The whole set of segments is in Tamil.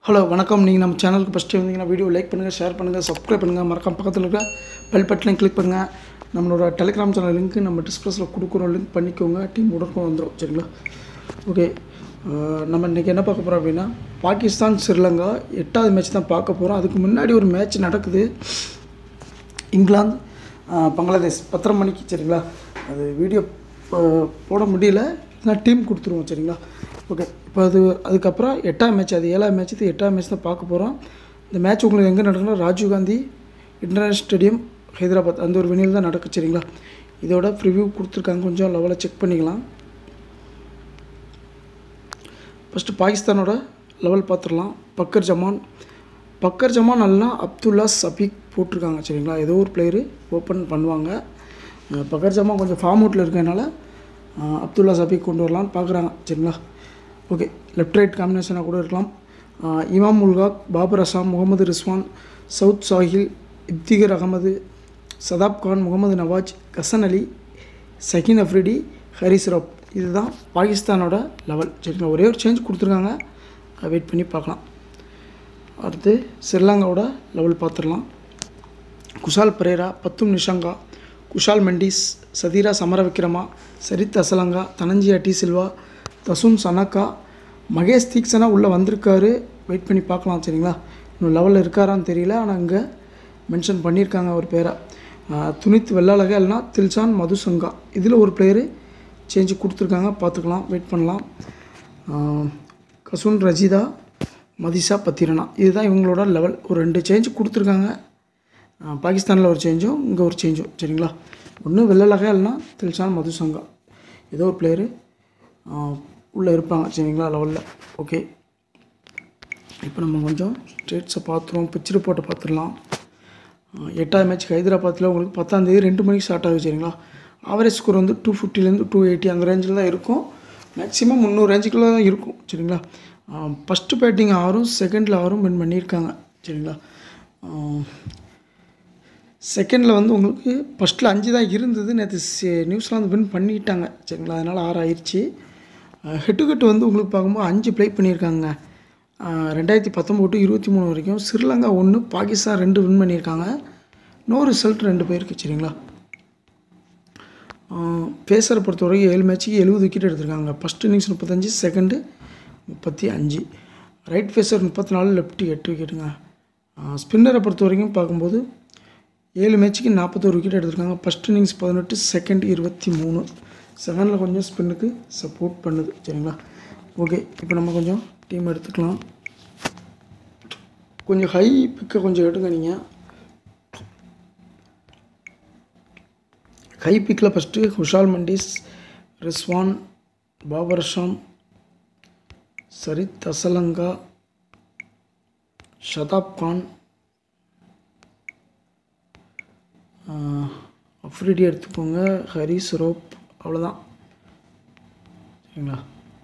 ஹலோ வணக்கம் நீங்கள் நம்ம சேனலுக்கு ஃபஸ்ட்டு வந்தீங்கன்னா வீடியோ லைக் பண்ணுங்கள் ஷேர் பண்ணுங்கள் சப்ஸ்கிரைப் பண்ணுங்கள் மறக்காம பக்கத்தில் இருக்க பெல் பட்டனை கிளிக் பண்ணுங்கள் நம்மளோட டெலிகிராம் சேனல் லிங்க் நம்ம டிஸ்கிரிப்ஷனில் கொடுக்குறோம் லிங்க் பண்ணிக்கோங்க டீம் உடனுக்கும் வந்துடும் சரிங்களா ஓகே அஹ் நம்ம இன்றைக்கி என்ன பார்க்க போகிறோம் அப்படின்னா பாகிஸ்தான் ஸ்ரீலங்கா எட்டாவது மேட்ச் தான் பார்க்க போகிறோம் அதுக்கு முன்னாடி ஒரு மேட்ச் நடக்குது இங்கிலாந்து அஹ், பங்களாதேஷ் பத்தரை மணிக்கு சரிங்களா அது வீடியோ போ- போட முடியல நான் டீம் கொடுத்துருவோம் சரிங்களா ஓகே இப்போ அது அதுக்கப்புறம் எட்டாம் மேட்ச் அது ஏழாம் மேட்ச் இது எட்டாம் மேட்ச் தான் பார்க்க போகிறோம் இந்த மேட்ச் உங்களுக்கு எங்கே நடக்குன்னா ராஜீவ் காந்தி இன்டர்நேஷனல் ஸ்டேடியம் ஹைதராபாத் அந்த ஒரு வினியில் தான் நடக்கு சரிங்களா இதோட ப்ரிவ்யூ கொடுத்துருக்காங்க கொஞ்சம் லெவலில் செக் பண்ணிக்கலாம் ஃபஸ்ட்டு பாகிஸ்தானோட லெவல் பார்த்துடலாம் பக்கர் ஜமான் பக்கர் ஜமான் நல்லா அப்துல்லா சபீக் போட்டிருக்காங்க சரிங்களா ஏதோ ஒரு பிளேயரு ஓப்பன் பண்ணுவாங்க அஹ் பக்கர் ஜமான் கொஞ்சம் ஃபார்ம் அவுட்டில் இருக்கனால அஹ் அப்துல்லா சபீக் கொண்டு வரலான்னு பார்க்குறாங்க சரிங்களா ஓகே லெஃப்ட் ரைட் காம்பினேஷனாக கூட இருக்கலாம் அஹ் இமாம் உல்காக் பாபர் அசாம் முகமது ரிஸ்வான் சவுத் சாஹில் இப்திகர் அகமது சதாப் கான் முகமது நவாஜ் கசன் அலி சகின் அஃப்ரிடி ஹரிஸ் ரப் இதுதான் பாகிஸ்தானோட லெவல் சரிங்களா ஒரே ஒரு சேஞ்ச் கொடுத்துருக்காங்க வெயிட் பண்ணி பார்க்கலாம் அடுத்து ஸ்ரீலங்காவோட லெவல் பார்த்துடலாம் குஷால் பரேரா பத்தும் நிஷங்கா குஷால் மெண்டிஸ் சதீரா சமரவிக்ரமா சரித் அசலங்கா தனஞ்சியா டி சில்வா தசுன் சனக்கா மகேஷ் தீக்ஷனா உள்ளே வந்திருக்காரு வெயிட் பண்ணி பார்க்கலாம் சரிங்களா இன்னும் லெவலில் இருக்காரான்னு தெரியல ஆனால் இங்கே மென்ஷன் பண்ணியிருக்காங்க ஒரு பேரை ஆஹ் துனித் வெள்ளாளக இல்லைனா தில்சான் மதுசங்கா இதில் ஒரு பிளேயரு சேஞ்சு கொடுத்துருக்காங்க பார்த்துக்கலாம் வெயிட் பண்ணலாம் ஆஹ் கசுன் ரஜிதா மதிஷா பத்திரனா இதுதான் இவங்களோட லெவல் ஒரு ரெண்டு சேஞ்ச் கொடுத்துருக்காங்க பாகிஸ்தானில் ஒரு சேஞ்சும் இங்கே ஒரு சேஞ்சும் சரிங்களா ஒன்று வெள்ளலகா இல்லைனா தில்ஷான் மதுசங்கா ஏதோ ஒரு பிளேயரு உள்ளே இருப்பாங்க சரிங்களா லெவலில் ஓகே இப்போ நம்ம கொஞ்சம் ஸ்டேட்ஸை பார்த்துருவோம் பிச் ரிப்போர்ட்டை பார்த்துடலாம் ஆஹ் எட்டாவது மேட்ச் ஹைதராபாத்தில் உங்களுக்கு பத்தாந்தேதி ரெண்டு மணிக்கு ஸ்டார்ட் ஆகுது சரிங்களா ஆவரேஜ் ஸ்கோர் வந்து டூ ஃபிஃப்டிலேருந்து டூ எயிட்டி அந்த ரேஞ்சில் தான் இருக்கும் மேக்ஸிமம் முந்நூறு ரேஞ்சுக்குள்ளே தான் இருக்கும் சரிங்களா ஃபஸ்ட்டு பேட்டிங் ஆறும் செகண்டில் ஆறும் வின் பண்ணியிருக்காங்க சரிங்களா செகண்டில் வந்து உங்களுக்கு ஃபஸ்ட்டில் அஞ்சு தான் இருந்தது நேற்று நியூஸ்லாந்து வின் பண்ணிட்டாங்க சரிங்களா அதனால் ஆறு ஆயிடுச்சு ஹெட்டு கட்டு வந்து உங்களுக்கு பார்க்கும்போது அஞ்சு ப்ளே பண்ணியிருக்காங்க அஹ் ரெண்டாயிரத்தி பத்தொம்போது to இருபத்தி மூணு வரைக்கும் ஸ்ரீலங்கா ஒன்று பாகிஸ்தான் ரெண்டு வின் பண்ணியிருக்காங்க நோ ரிசல்ட் ரெண்டு பேருக்கு சரிங்களா பேசரை பொறுத்த வரைக்கும் ஏழு மேட்ச்சுக்கு எழுபது விக்கெட் எடுத்திருக்காங்க ஃபஸ்ட் இன்னிங்ஸ் முப்பத்தஞ்சு செகண்டு முப்பத்தி அஞ்சு ரைட் ஃபேஸர் முப்பத்தி நாலு லெஃப்ட் எட்டு விக்கெட்டுங்க ஸ்பின்னரை பொறுத்த வரைக்கும் பார்க்கும்போது ஏழு மேட்ச்சுக்கு நாற்பத்தோரு விக்கெட் எடுத்திருக்காங்க ஃபஸ்ட் இன்னிங்ஸ் பதினெட்டு செகண்ட் இருபத்தி மூணு செகண்டில் கொஞ்சம் ஸ்பின்னுக்கு சப்போர்ட் பண்ணுது சரிங்களா ஓகே இப்போ நம்ம கொஞ்சம் டீம் எடுத்துக்கலாம் கொஞ்சம் ஹை பிக்கை கொஞ்சம் எடுங்க நீங்கள் ஹை பிக்கில் ஃபஸ்ட்டு குஷால் மண்டிஸ் ரிஸ்வான் பாபர் ஷாம் சரித் அசலங்கா ஷதாப் கான் ஆஹ், அஃப்ரிடி எடுத்துக்கோங்க ஹரிஸ் ரோப் அவ்வளோதான் சரிங்களா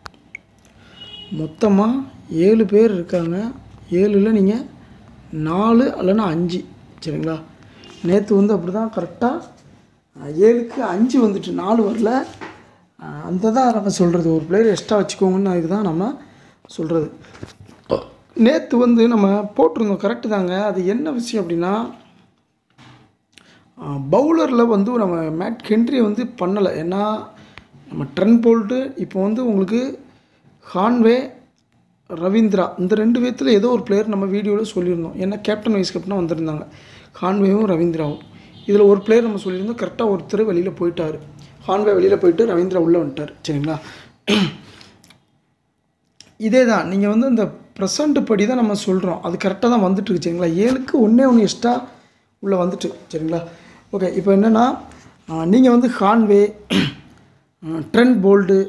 மொத்தமாக ஏழு பேர் இருக்காங்க ஏழில் நீங்கள் நாலு இல்லைன்னா அஞ்சு சரிங்களா நேற்று வந்து அப்படி தான் கரெக்டாக ஏழுக்கு அஞ்சு வந்துட்டு நாலு வரல ஆஹ், அந்த தான் நம்ம சொல்கிறது ஒரு பிளேயர் எக்ஸ்ட்ரா வச்சுக்கோங்கன்னு அதுக்கு தான் நம்ம சொல்கிறது நேற்று வந்து நம்ம போட்டிருந்தோம் கரெக்டு தாங்க அது என்ன விஷயம் அப்படின்னா பவுலரில் வந்து நம்ம மேட் கென்ட்ரி வந்து பண்ணலை ஏன்னா நம்ம ட்ரென் போல்ட்டு இப்போ வந்து உங்களுக்கு ஹான்வே ரவீந்திரா இந்த ரெண்டு பேர்த்தில் ஏதோ ஒரு பிளேயர் நம்ம வீடியோவில் சொல்லியிருந்தோம் ஏன்னா கேப்டன் வைஸ் கேப்டனாக வந்திருந்தாங்க ஹான்வேவும் ரவீந்திராவும் இதில் ஒரு பிளேயர் நம்ம சொல்லியிருந்தோம் கரெக்டாக ஒருத்தர் வெளியில் போயிட்டார் ஹான்வே வெளியில் போயிட்டு ரவீந்திரா உள்ளே வந்துட்டார் சரிங்களா இதே தான் நீங்கள் வந்து இந்த ப்ரெசண்ட் படி தான் நம்ம சொல்கிறோம் அது கரெக்டாக தான் வந்துட்டு இருக்கு சரிங்களா ஏழுக்கு ஒன்றே ஒன்று எக்ஸ்ட்ரா உள்ளே வந்துட்டு சரிங்களா ஓகே இப்போ என்னென்னா நீங்கள் வந்து Conway Trent Boult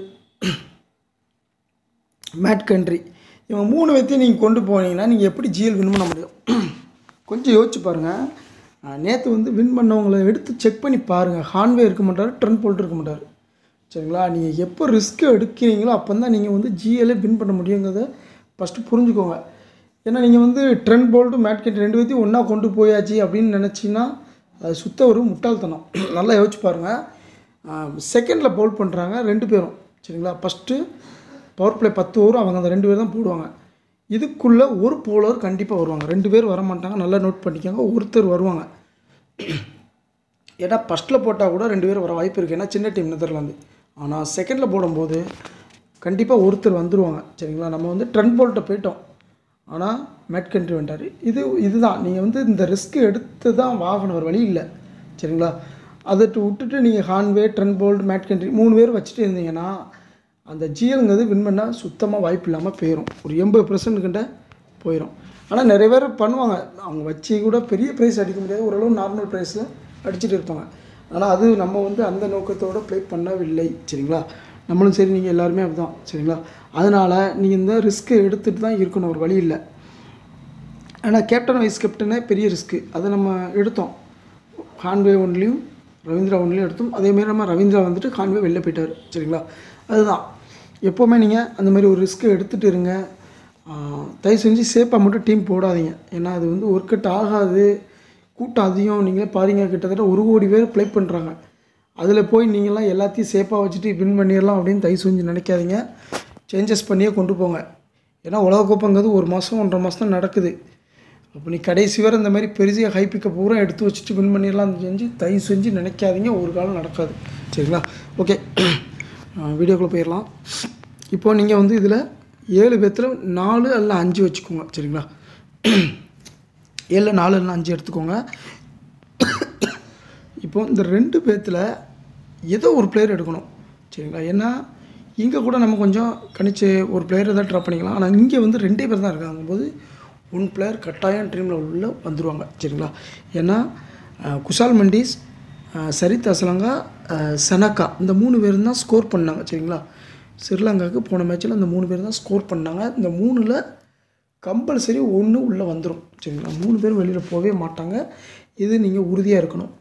Matt Henry இவங்க மூணு பேர்த்தையும் நீங்கள் கொண்டு போனீங்கன்னா நீங்கள் எப்படி ஜிஎல் வின் பண்ண முடியும் கொஞ்சம் யோசிச்சு பாருங்கள் நேற்று வந்து வின் பண்ணவங்களை எடுத்து செக் பண்ணி பாருங்கள் ஹான்வே இருக்க மாட்டார் ட்ரெண்ட் போல்ட் இருக்க மாட்டார் சரிங்களா நீங்கள் எப்போ ரிஸ்க் எடுக்கிறீங்களோ அப்போ தான் நீங்கள் வந்து ஜிஎல்ஏ வின் பண்ண முடியுங்கிறத ஃபஸ்ட்டு புரிஞ்சுக்கோங்க ஏன்னா நீங்கள் வந்து ட்ரெண்ட் போல்ட்டு மேட் கண்ட்ரி ரெண்டு பேர்த்தையும் ஒன்றா கொண்டு போயாச்சு அப்படின்னு நினச்சிங்கன்னா அது சுத்த ஒரு முட்டாள்தனம் நல்லா யோசிச்சு பாருங்கள் செகண்டில் பவுல் பண்ணுறாங்க ரெண்டு பேரும் சரிங்களா ஃபஸ்ட்டு பவர் பிளே பத்து ஓவர் அவங்க அந்த ரெண்டு பேர் தான் போடுவாங்க இதுக்குள்ளே ஒரு போலர் கண்டிப்பாக வருவாங்க ரெண்டு பேர் வர மாட்டாங்க நல்லா நோட் பண்ணிக்கோங்க ஒருத்தர் வருவாங்க ஏன்னா ஃபஸ்ட்டில் போட்டால் கூட ரெண்டு பேரும் வர வாய்ப்பு இருக்குது ஏன்னா சின்ன டீம் நெதர்லாந்து ஆனால் செகண்டில் போடும்போது கண்டிப்பாக ஒருத்தர் வந்துடுவாங்க சரிங்களா நம்ம வந்து ட்ரெண்ட் போல்ட்ட போயிட்டோம் ஆனால் மேட் கண்ட்ரி வந்துட்டார் இது இதுதான் நீங்கள் வந்து இந்த ரிஸ்க் எடுத்து தான் வாகனம் ஒரு வழி இல்லை சரிங்களா அதை விட்டுட்டு நீங்கள் Conway Trent Boult Matt Henry மூணு பேர் வச்சுட்டு இருந்தீங்கன்னா அந்த ஜிஎல்ங்கிறது வின் பண்ணால் சுத்தமாக வாய்ப்பு இல்லாமல் போயிடும் ஒரு எண்பது பர்சன்ட் கிட்ட போயிடும் ஆனால் நிறைய பேர் பண்ணுவாங்க அவங்க வச்சு கூட பெரிய ப்ரைஸ் அடிக்க முடியாது ஓரளவு நார்மல் ப்ரைஸில் அடிச்சுட்டு இருப்பாங்க ஆனால் அது நம்ம வந்து அந்த நோக்கத்தோடு ப்ளே பண்ணவில்லை சரிங்களா நம்மளும் சரி நீங்கள் எல்லாருமே அப்படிதான் சரிங்களா அதனால் நீங்கள் இந்த ரிஸ்க்கை எடுத்துகிட்டு தான் இருக்கணும் ஒரு வழி இல்லை ஆனால் கேப்டன் வைஸ் கேப்டனே பெரிய ரிஸ்க்கு அதை நம்ம எடுத்தோம் ஹான்வே ஒன்லேயும் ரவீந்திரா ஒன்லேயும் எடுத்தோம் அதேமாரி நம்ம ரவீந்திரா வந்துட்டு ஹான்வே வெளில போயிட்டார் சரிங்களா அதுதான் எப்போவுமே நீங்கள் அந்த மாதிரி ஒரு ரிஸ்க்கை எடுத்துகிட்டு இருங்க ஆஹ் தயவு செஞ்சு சேஃபாக மட்டும் டீம் போடாதீங்க ஏன்னா அது வந்து ஒர்க் அவுட் ஆகாது கூட்டம் அதிகம் நீங்களே பாருங்க கிட்டத்தட்ட ஒரு கோடி பேர் ப்ளே பண்ணுறாங்க அதில் போய் நீங்களாம் எல்லாத்தையும் சேஃபாக வச்சுட்டு வின் பண்ணிடலாம் அப்படின்னு தயவு செஞ்சு நினைக்காதீங்க சேஞ்சஸ் பண்ணியே கொண்டு போங்க ஏன்னா உலகக்கோப்பங்கிறது ஒரு மாதம் ஒன்றரை மாதம் தான் நடக்குது அப்போ நீ கடைசி வரை இந்த மாதிரி பெரிய ஹை பிக்கை பூரா எடுத்து வச்சுட்டு வின் பண்ணிடலாம் செஞ்சு தயவு செஞ்சு நினைக்காதீங்க ஒரு காலம் நடக்காது சரிங்களா ஓகே வீடியோக்குள்ளே போயிடலாம் இப்போ நீங்கள் வந்து இதில் ஏழு பேர்த்தில் நாலு அல்ல அஞ்சு வச்சுக்கோங்க சரிங்களா ஏழு நாலு இல்லைனா அஞ்சு எடுத்துக்கோங்க இப்போ இந்த ரெண்டு பேர்த்தில் ஏதோ ஒரு பிளேயர் எடுக்கணும் சரிங்களா ஏன்னா இங்கே கூட நம்ம கொஞ்சம் கணிச்சு ஒரு பிளேயரை தான் ட்ராப் பண்ணிக்கலாம் ஆனால் இங்கே வந்து ரெண்டே பேர் தான் இருக்காங்க போது ஒன் பிளேயர் கட்டாயம் ட்ரீமில் உள்ள வந்துடுவாங்க சரிங்களா ஏன்னா அஹ், குஷால் மண்டீஸ் அஹ், சரித் அசலங்கா அஹ், சனக்கா இந்த மூணு பேரும் தான் ஸ்கோர் பண்ணாங்க சரிங்களா ஸ்ரீலங்காவுக்கு போன மேட்ச்சில் இந்த மூணு பேர் தான் ஸ்கோர் பண்ணாங்க இந்த மூணில் கம்பல்சரி ஒன்று உள்ளே வந்துடும் சரிங்களா மூணு பேர் வெளியில் போகவே மாட்டாங்க இது நீங்கள் உறுதியாக இருக்கணும்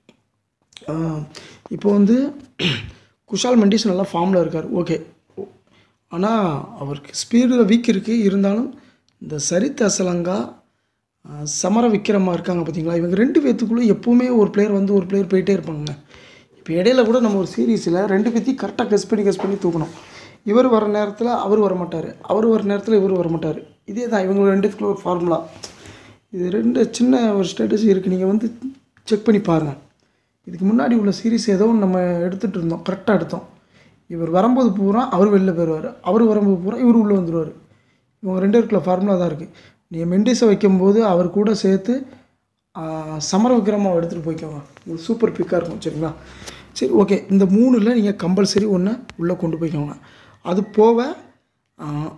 ஆஹ் இப்போ வந்து குஷால் மண்டீஸ் நல்லா ஃபார்மில் இருக்கார் ஓகே ஆனால் அவருக்கு ஸ்பீடில் வீக் இருக்குது இருந்தாலும் இந்த சரித் அசலங்கா ஆஹ் சமர விக்ரமா இருக்காங்க பார்த்தீங்களா இவங்க ரெண்டு பேர்த்துக்குள்ளே எப்போவுமே ஒரு பிளேயர் வந்து ஒரு பிளேயர் போயிட்டே இருப்பாங்க இப்போ இடையில கூட நம்ம ஒரு சீரீஸில் ரெண்டு பேர்த்தையும் கரெக்டாக கஸ் பண்ணி கஸ் பண்ணி தூக்கணும் இவர் வர நேரத்தில் அவர் வர மாட்டார் அவர் வர நேரத்தில் இவர் வர மாட்டார் இதே தான் இவங்க ரெண்டுத்துக்குள்ள ஒரு ஃபார்முலா இது ரெண்டு சின்ன ஒரு ஸ்ட்ராட்டஜி இருக்குது நீங்கள் வந்து செக் பண்ணி பாருங்கள் இதுக்கு முன்னாடி உள்ள சீரிஸ் ஏதோ ஒன்று நம்ம எடுத்துகிட்டு இருந்தோம் கரெக்டாக எடுத்தோம் இவர் வரும்போது பூரா அவர் வெளில போயிடுவார் அவர் வரும்போது பூரா இவர் உள்ளே வந்துடுவார் இவங்க ரெண்டு பேருக்குள்ள ஃபார்முலா தான் இருக்குது நீங்கள் மெண்டிஸை வைக்கும்போது அவர் கூட சேர்த்து ஆஹ், சமர விக்ரமாவை எடுத்துகிட்டு போய்க்கோங்க உங்களுக்கு சூப்பர் பிக்காக இருக்கும் சரிங்களா சரி ஓகே இந்த மூணில் நீங்கள் கம்பல்சரி ஒன்று உள்ளே கொண்டு போய்க்கோங்க அது போக ஆஹ்,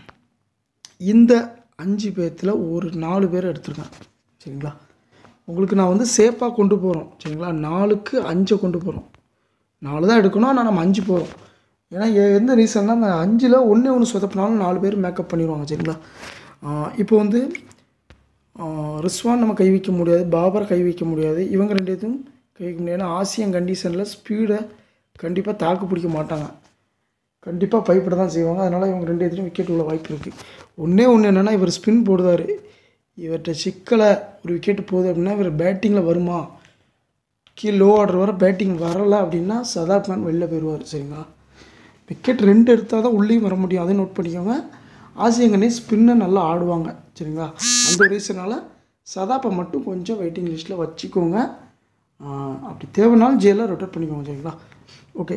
இந்த அஞ்சு பேர்த்தில் ஒரு நாலு பேர் எடுத்திருக்கேன் சரிங்களா உங்களுக்கு நான் வந்து சேஃபாக கொண்டு போகிறோம் சரிங்களா நாலுக்கு அஞ்சை கொண்டு போகிறோம் நாலு தான் எடுக்கணும் ஆனால் நம்ம அஞ்சு போகிறோம் ஏன்னா எ- எந்த ரீசன்னா அந்த அஞ்சில் ஒன்றே ஒன்று சொதப்பினாலும் நாலு பேர் மேக்கப் பண்ணிடுவாங்க சரிங்களா ஆஹ் இப்போ வந்து ஆஹ் ரிஸ்வான் நம்ம கை வைக்க முடியாது பாபர் கை வைக்க முடியாது இவங்க ரெண்டு இதுவும் கை வைக்க முடியாது ஏன்னா ஆசியன் கண்டிஷனில் ஸ்பீடை கண்டிப்பாக தாக்கு பிடிக்க மாட்டாங்க கண்டிப்பாக பயப்பட தான் செய்வாங்க அதனால் இவங்க ரெண்டு இதுலையும் விக்கெட் உள்ள வாய்ப்பு இருக்குது ஒன்றே ஒன்று என்னென்னா இவர் ஸ்பின் போடுவார் இவர்கிட்ட சிக்கலை ஒரு விக்கெட் போகுது அப்படின்னா இவர் பேட்டிங்கில் வருமா கீழே லோ ஆர்டர் வர பேட்டிங் வரலை அப்படின்னா சதாப் கான் வெளில போயிடுவார் சரிங்களா விக்கெட் ரெண்டு எடுத்தால் தான் உள்ளேயும் வர முடியும் அதையும் நோட் பண்ணிக்கோங்க ஆசியன் கணேஷ் ஸ்பின்னை நல்லா ஆடுவாங்க சரிங்களா அந்த ரீசனால் சதாப்பை மட்டும் கொஞ்சம் வெயிட்டிங் லிஸ்ட்டில் வச்சுக்கோங்க ஆஹ் அப்படி தேவைனாலும் ஜெயிலில் ரொட்டேட் பண்ணிக்கோங்க சரிங்களா ஓகே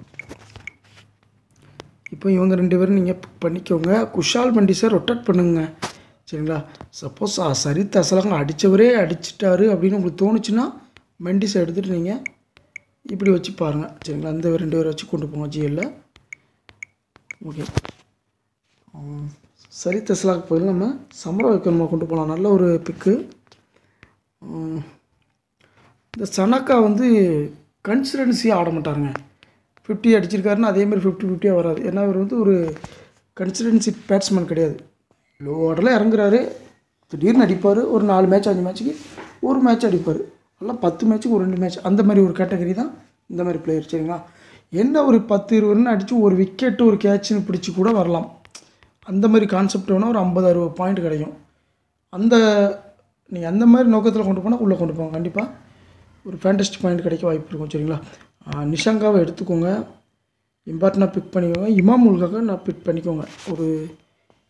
இப்போ இவங்க ரெண்டு பேரும் நீங்கள் பிக் பண்ணிக்கோங்க குஷால் மண்டிஸை ரொட்டேட் பண்ணுங்க சரிங்களா சப்போஸ் சரித் அசலங்க அடித்தவரே அடிச்சிட்டாரு அப்படின்னு உங்களுக்கு தோணுச்சுன்னா மெண்டிஸை எடுத்துகிட்டு நீங்கள் இப்படி வச்சு பாருங்கள் சரிங்களா அந்த ரெண்டு பேரை வச்சு கொண்டு போங்க ஜிஎல்ல ஓகே சரித் அசலாக்கு பதில் நம்ம சமர வைக்கணுமா கொண்டு போகலாம் நல்ல ஒரு பிக்கு இந்த சனக்கா வந்து கன்சிடன்சியாக ஆட மாட்டாருங்க ஃபிஃப்டி அடிச்சிருக்காருன்னா அதேமாதிரி ஃபிஃப்டி ஃபிஃப்டியாக வராது ஏன்னா இவர் வந்து ஒரு கன்சிடன்சி பேட்ஸ்மேன் கிடையாது லோ ஆர்டரில் இறங்குறாரு திடீர்னு அடிப்பார் ஒரு நாலு மேட்ச் அஞ்சு மேட்ச்சுக்கு ஒரு மேட்ச் அடிப்பார் நல்லா பத்து மேட்ச்சுக்கு ஒரு ரெண்டு மேட்ச் அந்த மாதிரி ஒரு கேட்டகரி தான் இந்த மாதிரி பிளேயர் சரிங்களா என்ன ஒரு பத்து இருபதுன்னு அடித்து ஒரு விக்கெட்டு ஒரு கேட்ச்னு பிடிச்சி கூட வரலாம் அந்த மாதிரி கான்செப்ட் வேணால் ஒரு ஐம்பது அறுபது பாயிண்ட் கிடைக்கும் அந்த நீங்கள் அந்த மாதிரி நோக்கத்தில் கொண்டு போனால் உள்ளே கொண்டு போங்க கண்டிப்பாக ஒரு ஃபேண்டஸ்ட் பாயிண்ட் கிடைக்க வாய்ப்பு இருக்கும் சரிங்களா ஆஹ் நிஷாங்காவை எடுத்துக்கோங்க இம்பார்ட்டனாக பிக் பண்ணிக்கோங்க இமாம் உல்காக நான் பிக் பண்ணிக்கோங்க ஒரு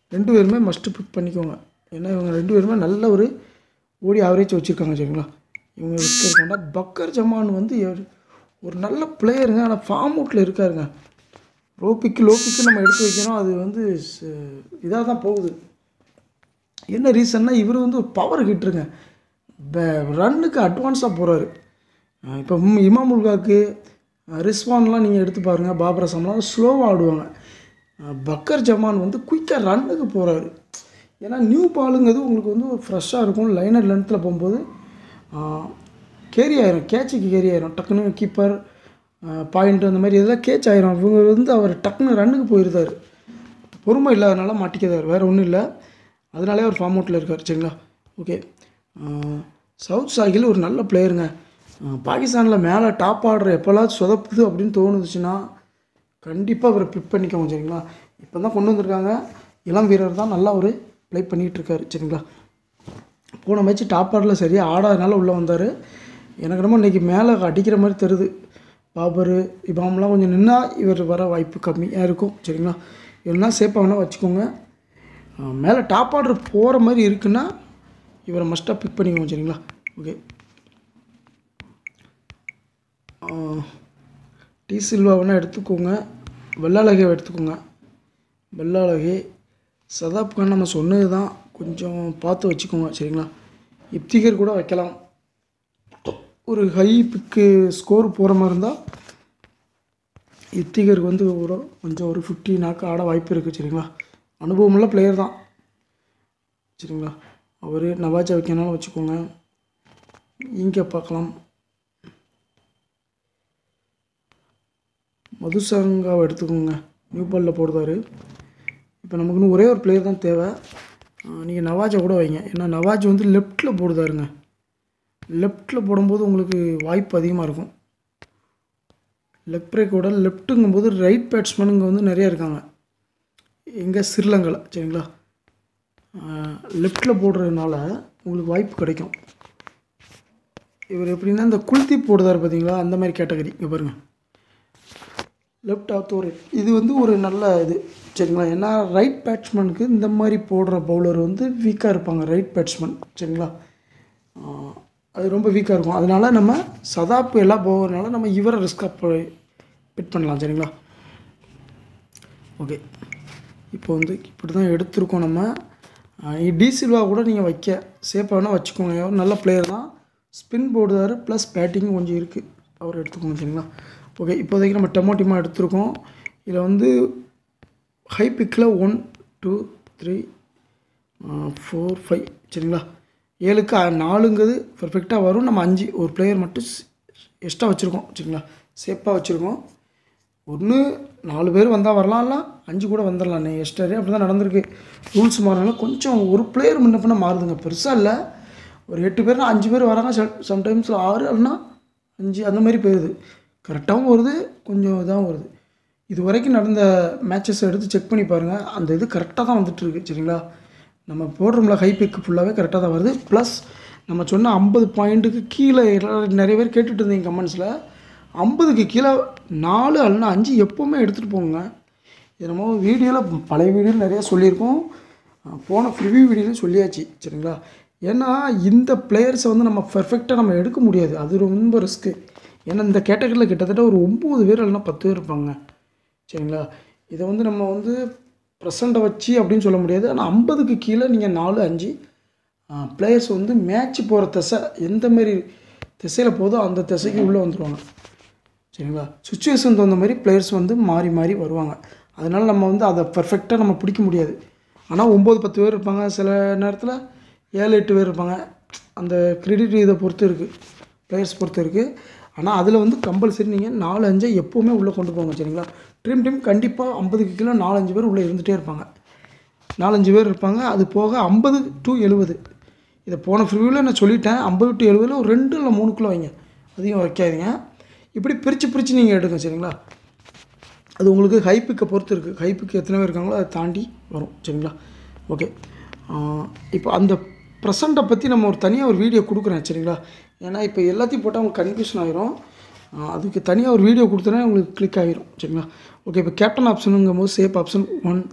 ரெண்டு பேருமே மஸ்ட்டு பிக் பண்ணிக்கோங்க ஏன்னா இவங்க ரெண்டு பேருமே நல்ல ஒரு ஓடி ஆவரேஜ் வச்சுருக்காங்க சரிங்களா இவங்க விற்கிறதுக்காண்டா பக்கர் ஜமான் வந்து எவரு- ஒரு நல்ல பிளேயருங்க ஆனால் ஃபார்ம் அவுட்டில் இருக்காருங்க லோ பிக்கு லோ பிக்கு நம்ம எடுத்து வைக்கணும் அது வந்து இதாக தான் போகுது என்ன ரீசன்னா இவர் வந்து ஒரு பவர் ஹிட்ருங்க ரன்னுக்கு அட்வான்ஸாக போகிறாரு இப்போ இமாம் உல்காக்கு ரிஸ்வான்லாம் நீங்கள் எடுத்து பாருங்கள் பாபர் அசம்லாம் ஸ்லோவாக ஆடுவாங்க அஹ் பக்கர் ஜமான் வந்து குயிக்காக ரன்னுக்கு போகிறாரு ஏன்னா நியூ பாலுங்கிறது உங்களுக்கு வந்து ஒரு ஃப்ரெஷ்ஷாக இருக்கும் லைனர் லென்த்தில் போகும்போது கேரி ஆயிரும் கேட்சுக்கு கேரி ஆயிரும் டக்குன்னு கீப்பர் பாயிண்ட் அந்த மாதிரி இதெல்லாம் கேட்ச் ஆயிரும் இவங்க வந்து அவர் டக்குன்னு ரன்னுக்கு போயிருந்தார் பொறுமை இல்லாதனால மாட்டிக்கிறார் வேறு ஒன்றும் இல்லை அதனாலே அவர் ஃபார்ம் அவுட்டில் இருக்கார் சரிங்களா ஓகே சவுத் சாகில் ஒரு நல்ல பிளேயருங்க பாகிஸ்தானில் மேலே டாப் ஆடுற எப்போல்லாம் சொதப்புது அப்படின்னு தோணுச்சுன்னா கண்டிப்பாக அவரை பிக் பண்ணிக்கோங்க சரிங்களா இப்போ தான் கொண்டு வந்திருக்காங்க இளம் வீரர் தான் நல்லா ஒரு ப்ளே பண்ணிகிட்டு இருக்காரு சரிங்களா போன மேட்ச் டாப் ஆடில் சரியாக ஆடாதனால உள்ளே வந்தார் எனக்கு ரொம்ப இன்றைக்கி மேலே அடிக்கிற மாதிரி தெரியுது பாபர் இபாம்லாம் கொஞ்சம் நின்னா இவர் வர வாய்ப்பு கம்மியாக இருக்கும் சரிங்களா இல்லைன்னா சேஃபாக வேணால் வச்சுக்கோங்க அஹ் மேலே டாப் ஆர்டர் போகிற மாதிரி இருக்குன்னா இவரை மஸ்ட்டாக பிக் பண்ணிக்கோங்க சரிங்களா ஓகே டி சில்வா வேணால் எடுத்துக்கோங்க வெள்ளாளகை எடுத்துக்கோங்க வெள்ளாளகை சதாப் கான் நம்ம சொன்னது தான் கொஞ்சம் பார்த்து வச்சுக்கோங்க சரிங்களா இப்திகர் கூட வைக்கலாம் ஒரு ஹை பிக்கு ஸ்கோர் போகிற மாதிரி இருந்தால் இப்திகருக்கு வந்து ஒரு கொஞ்சம் ஒரு ஃபிஃப்டி நாக்கு ஆட வாய்ப்பு இருக்குது சரிங்களா அனுபவமுள்ள பிளேயர் தான் சரிங்களா அவர் நவாஜா வைக்கனாலும் வச்சுக்கோங்க இங்கே பார்க்கலாம் மதுசரங்காவை எடுத்துக்கோங்க நியூ பாலில் போடுறாரு இப்போ நமக்கு இன்னும் ஒரே ஒரு பிளேயர் தான் தேவை நீங்கள் நவாஜை கூட வைங்க ஏன்னா நவாஜ் வந்து லெஃப்ட்டில் போடுதாருங்க லெஃப்ட்டில் போடும்போது உங்களுக்கு வாய்ப்பு அதிகமாக இருக்கும் லெக் பிரேக்கோட லெஃப்ட்டுங்கும்போது ரைட் பேட்ஸ்மேனுங்க வந்து நிறைய இருக்காங்க எங்கே ஸ்ரீலங்காவில் சரிங்களா லெஃப்ட்டில் போடுறதுனால உங்களுக்கு வாய்ப்பு கிடைக்கும் இவர் எப்படின்னா இந்த குல்தீப் போடுதார் பார்த்தீங்களா அந்த மாதிரி கேட்டகரி இங்கே பாருங்கள் லெஃப்ட் ஆத்தோர் இது வந்து ஒரு நல்ல இது சரிங்களா ஏன்னா ரைட் பேட்ஸ்மேனுக்கு இந்த மாதிரி போடுற பவுலர் வந்து வீக்காக இருப்பாங்க ரைட் பேட்ஸ்மேன் சரிங்களா ஆஹ் அது ரொம்ப வீக்காக இருக்கும் அதனால் நம்ம சதாப்பு எல்லாம் போகிறதுனால நம்ம இவரை ரிஸ்க்காக பிட் பண்ணலாம் சரிங்களா ஓகே இப்போ வந்து இப்படி தான் எடுத்திருக்கோம் நம்ம டி சில்வா கூட நீங்கள் வைக்க சேஃபாக வேணால் வச்சுக்கோங்க அவர் நல்ல பிளேயர் தான் ஸ்பின் போடுறாரு ப்ளஸ் பேட்டிங் கொஞ்சம் இருக்குது அவர் எடுத்துக்கோங்க சரிங்களா ஓகே இப்போதைக்கு நம்ம டெமோ டீமாக எடுத்திருக்கோம் இதில் வந்து ஹை பிக்கில் one two three four five சரிங்களா ஏழுக்கு அ- நாலுங்கிறது பர்ஃபெக்டாக வரும் நம்ம அஞ்சு ஒரு பிளேயர் மட்டும் எக்ஸ்ட்ரா வச்சுருக்கோம் சரிங்களா சேஃபாக வச்சுருக்கோம் ஒன்று நாலு பேர் வந்தால் வரலாம் இல்லை அஞ்சு கூட வந்துடலாம் நீ எஸ்டரே அப்படி தான் நடந்திருக்கு ரூல்ஸ் மாறினால கொஞ்சம் ஒரு பிளேயர் முன்ன பின்ன மாறுதுங்க பெருசாக இல்லை ஒரு எட்டு பேர்னா அஞ்சு பேர் வராங்க சம்டைம்ஸில் ஆறு இல்லைன்னா அஞ்சு அந்த மாதிரி போயிடுது கரெக்டாகவும் வருது கொஞ்சம் இதாகவும் வருது இது வரைக்கும் நடந்த மேட்சஸ் எடுத்து செக் பண்ணி பாருங்கள் அந்த இது கரெக்டாக தான் வந்துட்டு இருக்கு சரிங்களா நம்ம போடுறோம்ல ஹை பிக்கு ஃபுல்லாகவே கரெக்டாக தான் வருது ப்ளஸ் நம்ம சொன்ன ஐம்பது பாயிண்ட்டுக்கு கீழே எல்லாரும் நிறைய பேர் கேட்டுட்டு இருந்தீங்க கமெண்ட்ஸில் ஐம்பதுக்கு கீழே நாலு அல்லனா அஞ்சு எப்போவுமே எடுத்துகிட்டு போங்க இது நம்ம வீடியோவில் பழைய வீடியோவில் நிறையா சொல்லியிருக்கோம் அஹ் போன ப்ரிவியூ வீடியோவில் சொல்லியாச்சு சரிங்களா ஏன்னா இந்த பிளேயர்ஸை வந்து நம்ம பர்ஃபெக்டாக நம்ம எடுக்க முடியாது அது ரொம்ப ரிஸ்க்கு ஏன்னா இந்த கேட்டகரியில் கிட்டத்தட்ட ஒரு ஒம்பது பேர் இல்லைன்னா பத்து பேர் இருப்பாங்க சரிங்களா இதை வந்து நம்ம வந்து ப்ரெசண்ட்டை வச்சு அப்படின்னு சொல்ல முடியாது ஆனால் ஐம்பதுக்கு கீழே நீங்கள் நாலு அஞ்சு பிளேயர்ஸ் வந்து மேட்ச் போகிற திசை எந்த மாதிரி திசையில் போதோ அந்த திசைக்கு உள்ளே வந்துடுவாங்க சரிங்களா சுச்சுவேஷன் தகுந்த மாதிரி பிளேயர்ஸ் வந்து மாறி மாறி வருவாங்க அதனால் நம்ம வந்து அதை பர்ஃபெக்டாக நம்ம பிடிக்க முடியாது ஆனால் ஒம்பது பத்து பேர் இருப்பாங்க சில நேரத்தில் ஏழு எட்டு பேர் இருப்பாங்க அந்த கிரெடிட் இதை பொறுத்து இருக்குது பிளேயர்ஸ் பொறுத்து இருக்குது ஆனால் அதில் வந்து கம்பல்சரி நீங்கள் நாலு அஞ்சை எப்போவுமே உள்ளே கொண்டு போங்க சரிங்களா ட்ரீம் டீம் கண்டிப்பாக ஐம்பதுக்கு கீழே நாலஞ்சு பேர் உள்ளே இருந்துகிட்டே இருப்பாங்க நாலஞ்சு பேர் இருப்பாங்க அது போக ஐம்பது டு எழுபது இதை போன ப்ரிவியூவில் நான் சொல்லிட்டேன் ஐம்பது டு எழுபதில் ஒரு ரெண்டு இல்லை மூணுக்குள்ளே வைங்க அதிகம் வைக்காதீங்க இப்படி பிரித்து பிரித்து நீங்கள் எடுங்க சரிங்களா அது உங்களுக்கு ஹைப்புக்கை பொறுத்து இருக்குது ஹைப்புக்கு எத்தனை பேர் இருக்காங்களோ அதை தாண்டி வரும் சரிங்களா ஓகே இப்போ அந்த ப்ரெசண்ட்டை பற்றி நம்ம ஒரு தனியாக ஒரு வீடியோ கொடுக்குறேன் சரிங்களா ஏன்னா இப்போ எல்லாத்தையும் போட்டால் உங்களுக்கு கன்ஃபியூஷன் ஆயிரும் ஆஹ் அதுக்கு தனியாக ஒரு வீடியோ கொடுத்தோன்னா உங்களுக்கு கிளிக் ஆகிரும் சரிங்களா ஓகே இப்போ கேப்டன் ஆப்ஷனுங்கும் போது safe option one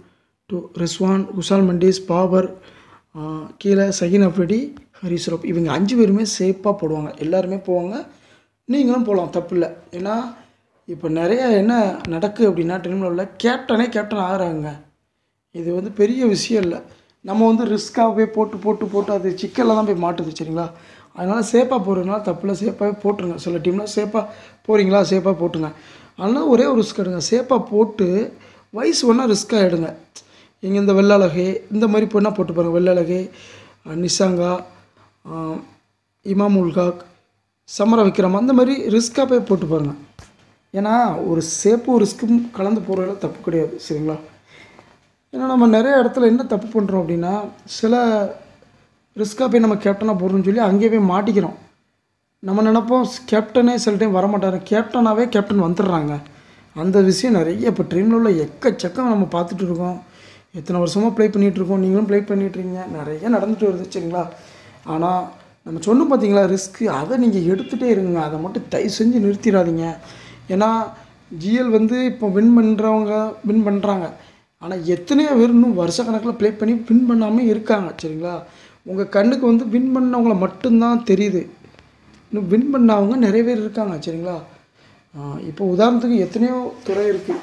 two Rizwan Kusal Mendis Babar ஆ, கீழே சகின் அஃப்ரிடி ஹரிஸ்ரோப் இவங்க அஞ்சு பேருமே சேஃபாக போடுவாங்க எல்லாருமே போவாங்க நீங்களும் போகலாம் தப்பு இல்லை ஏன்னா இப்போ நிறைய என்ன நடக்கு அப்படின்னா டீமில் உள்ள கேப்டனே கேப்டன் ஆகுறாங்க இது வந்து பெரிய விஷயம் இல்லை நம்ம வந்து ரிஸ்க்காக போய் போட்டு போட்டு போட்டு அது சிக்கலில் தான் போய் மாட்டுது சரிங்களா அதனால் சேஃபாக போகிறதுனால தப்பில்ல சேஃபாகவே போட்டுருங்க சில டீம்லாம் சேஃபாக போகிறீங்களா சேஃபாக போட்டுங்க அதனால் ஒரே ஒரு ரிஸ்க் எடுங்க சேஃபாக போட்டு வயசு ஒன்றா ரிஸ்க்காக எடுங்க இங்கே இந்த வெள்ளழகே இந்த மாதிரி பொண்ணாக போட்டு பாருங்கள் வெள்ளழகே அஹ் நிசாங்கா அஹ் இமாம் உல்காக் சமர விக்ரம் அந்த மாதிரி ரிஸ்க்காக போய் போட்டு பாருங்கள் ஏன்னா ஒரு சேஃபும் ரிஸ்க்கும் கலந்து போகிறதுல தப்பு கிடையாது சரிங்களா ஏன்னா நம்ம நிறைய இடத்துல என்ன தப்பு பண்ணுறோம் அப்படின்னா சில ரிஸ்க்காக போய் நம்ம கேப்டனாக போடுறோம்னு சொல்லி அங்கேயே போய் மாட்டிக்கிறோம் நம்ம நினைப்போம் கேப்டனே சில டைம் வரமாட்டார் கேப்டனாகவே கேப்டன் வந்துடுறாங்க அந்த விஷயம் நிறைய இப்போ ட்ரீமில் உள்ள எக்கச்சக்கம் நம்ம பார்த்துட்டு இருக்கோம் எத்தனை வருஷமாக ப்ளே பண்ணிகிட்டு இருக்கோம் நீங்களும் ப்ளே பண்ணிகிட்ருக்கீங்க நிறைய நடந்துட்டு வருது சரிங்களா ஆனால் நம்ம சொன்னோம் பார்த்தீங்களா ரிஸ்க்கு அதை நீங்கள் எடுத்துகிட்டே இருங்க அதை மட்டும் தயவு செஞ்சு நிறுத்திடாதீங்க ஏன்னா ஜிஎல் வந்து இப்போ வின் பண்ணுறவங்க வின் பண்ணுறாங்க ஆனால் எத்தனையோ பேர் இன்னும் வருஷ கணக்கில் ப்ளே பண்ணி வின் பண்ணாமல் இருக்காங்க சரிங்களா உங்கள் கண்ணுக்கு வந்து வின் பண்ணவங்கள மட்டும்தான் தெரியுது இன்னும் வின் பண்ணவங்க நிறைய பேர் இருக்காங்க சரிங்களா ஆஹ் இப்போ உதாரணத்துக்கு எத்தனையோ துறை இருக்குது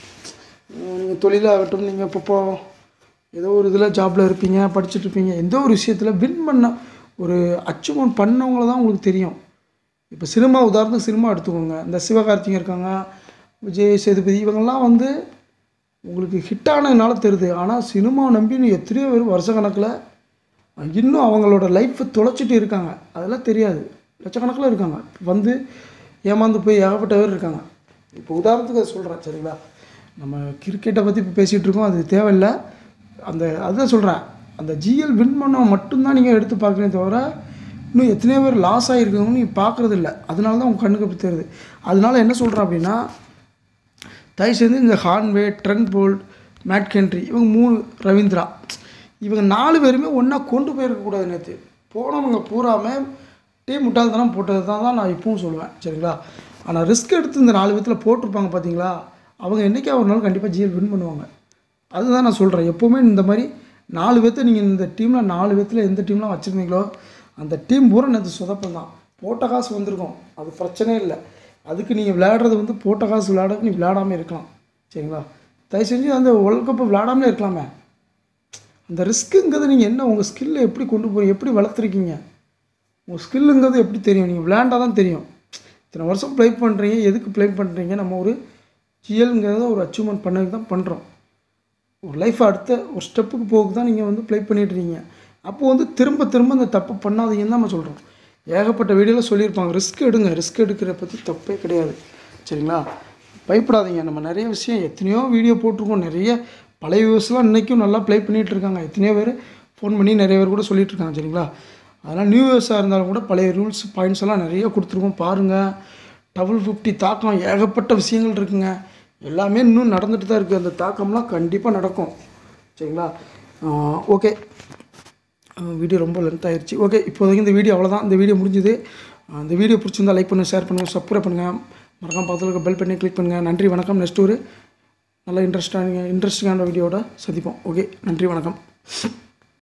நீங்கள் தொழிலாகட்டும் நீங்கள் இப்போ இப்போ ஏதோ ஒரு இதில் ஜாப்பில் இருப்பீங்க படிச்சுட்டு இருப்பீங்க எந்த ஒரு விஷயத்தில் வின் பண்ண ஒரு அச்சீவ்மெண்ட் பண்ணவங்கள தான் உங்களுக்கு தெரியும் இப்போ சினிமா உதாரணத்துக்கு சினிமா எடுத்துக்கோங்க இந்த சிவகார்த்திகேயன் இருக்காங்க விஜய் சேதுபதி இவங்கெல்லாம் வந்து உங்களுக்கு ஹிட் ஆனதுனால தெரியுது ஆனால் சினிமாவை நம்பி இன்னும் எத்தனையோ பேர் வருஷ கணக்கில் இன்னும் அவங்களோட லைஃப்பை தொலைச்சிட்டு இருக்காங்க அதெல்லாம் தெரியாது லட்சக்கணக்கில் இருக்காங்க வந்து ஏமாந்து போய் ஏகப்பட்ட பேர் இருக்காங்க இப்போ உதாரணத்துக்கு அதை சொல்கிறேன் சரிங்களா நம்ம கிரிக்கெட்டை பற்றி இப்போ பேசிகிட்டு இருக்கோம் அது தேவையில்லை அந்த அதுதான் சொல்கிறேன் அந்த ஜிஎல் வின் பண்ண மட்டும்தான் நீங்கள் எடுத்து பார்க்குறீங்க தவிர இன்னும் எத்தனையோ பேர் லாஸ் ஆகிருக்கவங்க நீங்கள் பார்க்குறது இல்லை அதனால தான் உங்கள் கண்ணுக்கு அப்படி தெரியுது அதனால என்ன சொல்கிறேன் அப்படின்னா தயவு செஞ்சு இந்த Conway Trent Boult Matt Henry இவங்க மூணு ரவீந்திரா இவங்க நாலு பேருமே ஒன்றா கொண்டு போயிருக்கக்கூடாது நேற்று போனவங்க பூராமே டீம் முட்டாள்தனம் போட்டது தான் தான் நான் இப்பவும் சொல்லுவேன் சரிங்களா ஆனால் ரிஸ்க் எடுத்து இந்த நாலு விதத்தில் போட்டிருப்பாங்க பார்த்தீங்களா அவங்க என்றைக்கா ஒரு நாள் கண்டிப்பாக ஜிஎல் வின் பண்ணுவாங்க அதுதான் நான் சொல்கிறேன் எப்போவுமே இந்த மாதிரி நாலு பேர்த்த நீங்கள் இந்த டீமில் நாலு பேர்த்தில் எந்த டீம்லாம் வச்சுருந்தீங்களோ அந்த டீம் பூரா நேற்று சொதப்பம் தான் போட்ட காசு வந்திருக்கும் அது பிரச்சனையே இல்லை அதுக்கு நீங்கள் விளையாடுறது வந்து போட்ட காசு விளையாடுறதுக்கு நீ விளையாடாமல் இருக்கலாம் சரிங்களா தயவு செஞ்சு அந்த வேர்ல்ட் கப்பை விளையாடாமலே இருக்கலாமே அந்த ரிஸ்க்குங்கிறது நீங்கள் என்ன உங்கள் ஸ்கில்லை எப்படி கொண்டு போய் எப்படி வளர்த்துருக்கீங்க உங்கள் ஸ்கில்லுங்கிறது எப்படி தெரியும் நீங்கள் விளையாண்டா தான் தெரியும் இத்தனை வருஷம் ப்ளே பண்ணுறீங்க எதுக்கு ப்ளே பண்ணுறீங்க நம்ம ஒரு ஜிஎல்ங்கிறத ஒரு அச்சீவ்மெண்ட் பண்ணதுக்கு தான் பண்ணுறோம் ஒரு லைஃப் அடுத்த ஒரு ஸ்டெப்புக்கு போக தான் நீங்கள் வந்து ப்ளே பண்ணிட்டுருக்கீங்க அப்போ வந்து திரும்ப திரும்ப அந்த தப்பு பண்ணாதீங்கன்னு தான் நம்ம சொல்கிறோம் ஏகப்பட்ட வீடியோவில் சொல்லியிருப்பாங்க ரிஸ்க் எடுங்க ரிஸ்க் எடுக்கிற பற்றி தப்பே கிடையாது சரிங்களா பயப்படாதீங்க நம்ம நிறைய விஷயம் எத்தனையோ வீடியோ போட்டிருக்கோம் நிறைய பழைய வியூஸ்லாம் இன்றைக்கும் நல்லா ப்ளே பண்ணிகிட்டு இருக்காங்க எத்தனையோ பேர் ஃபோன் பண்ணி நிறைய பேர் கூட சொல்லிட்டு இருக்காங்க சரிங்களா அதனால் நியூ இயர்ஸாக இருந்தாலும் கூட பழைய ரூல்ஸ் பாயிண்ட்ஸ் எல்லாம் நிறைய கொடுத்துருக்கோம் பாருங்கள் டபுள் ஃபிஃப்டி தாக்கம் ஏகப்பட்ட விஷயங்கள் இருக்குங்க எல்லாமே இன்னும் நடந்துட்டு தான் இருக்குது அந்த தாக்கம்லாம் கண்டிப்பாக நடக்கும் சரிங்களா ஓகே வீடியோ ரொம்ப லென்த் ஆயிடுச்சு ஓகே இப்போதைக்கு இந்த வீடியோ அவ்வளோதான் இந்த வீடியோ முடிஞ்சுது அஹ் இந்த வீடியோ பிடிச்சிருந்தா லைக் பண்ணுங்கள் ஷேர் பண்ணுங்கள் சப்ஸ்கிரைப் பண்ணுங்கள் மறக்காம பக்கத்தில் இருக்க பெல் பண்ணி கிளிக் பண்ணுங்கள் நன்றி வணக்கம் நெக்ஸ்ட் ஒரு நல்ல இன்ட்ரெஸ்டான இன்ட்ரெஸ்டிங்கான வீடியோட சந்திப்போம் ஓகே நன்றி வணக்கம்